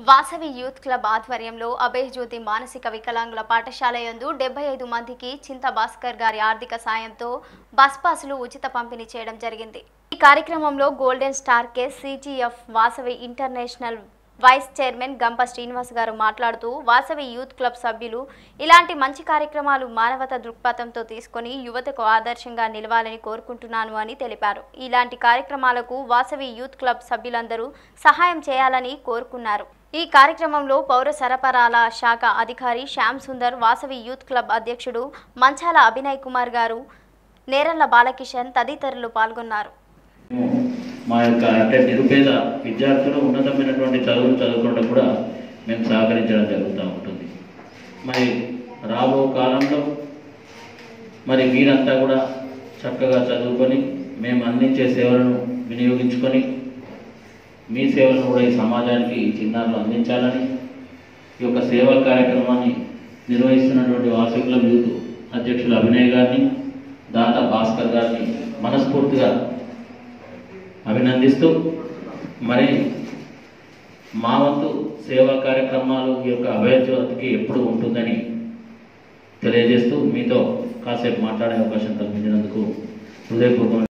Vasavi youth club ఆధ్వర్యంలో అభయ జ్యోతి మానసిక వికలాంగుల పాఠశాల యందు డెబ్బై ఐదు మందికి చింత భాస్కర్ గారి ఆర్థిక సాయంతో బస్ పాసులు ఉచిత పంపిణీ చేయడం జరిగింది ఈ కార్యక్రమంలో గోల్డెన్ స్టార్ కేస్ CGF Vasavi international vice chairman Gampa Srinivas గారు మాట్లాడుతూ వాసవి యూత్ క్లబ్ సభ్యులు ఇలాంటి మంచి కార్యక్రమాలు మానవత దృక్పథంతో తీసుకొని యువతకు ఆదర్శంగా నిలవాలని కోరుకుంటున్నాను అని తెలిపారు ఇలాంటి కార్యక్రమాలకు వాసవి యూత్ క్లబ్ సభ్యులందరూ సహాయం చేయాలని కోరుకున్నారు ఈ కార్యక్రమంలో పౌర సరఫరాల శాఖ అధికారి శ్యామ్ సుందర్ వాసవి యూత్ క్లబ్ అధ్యక్షుడు మంచాల అభినయ్ కుమార్ గారు నేరళ్ల బాలకిషన్ తదితరులు పాల్గొన్నారు మేము మా యొక్క అంటే నిరుపేద విద్యార్థులు ఉన్నతమైనటువంటి చదువులు చదువుకోవడం కూడా మేము సహకరించడం జరుగుతూ ఉంటుంది మరి రాబో కాలంలో మరి మీరంతా కూడా చక్కగా చదువుకొని మేము అందించే సేవలను వినియోగించుకొని మీ సేవలను కూడా ఈ సమాజానికి ఈ చిన్నారులు అందించాలని ఈ యొక్క సేవా కార్యక్రమాన్ని నిర్వహిస్తున్నటువంటి వాసవికుల యూత్ అధ్యక్షులు అభినయ్ గారిని దాత భాస్కర్ గారిని మనస్ఫూర్తిగా అభినందిస్తూ మరి మా వంతు సేవా కార్యక్రమాలు ఈ యొక్క అభయజ్యోతికి ఎప్పుడు ఉంటుందని తెలియజేస్తూ మీతో కాసేపు మాట్లాడే అవకాశం కల్పించినందుకు హృదయపూర్వక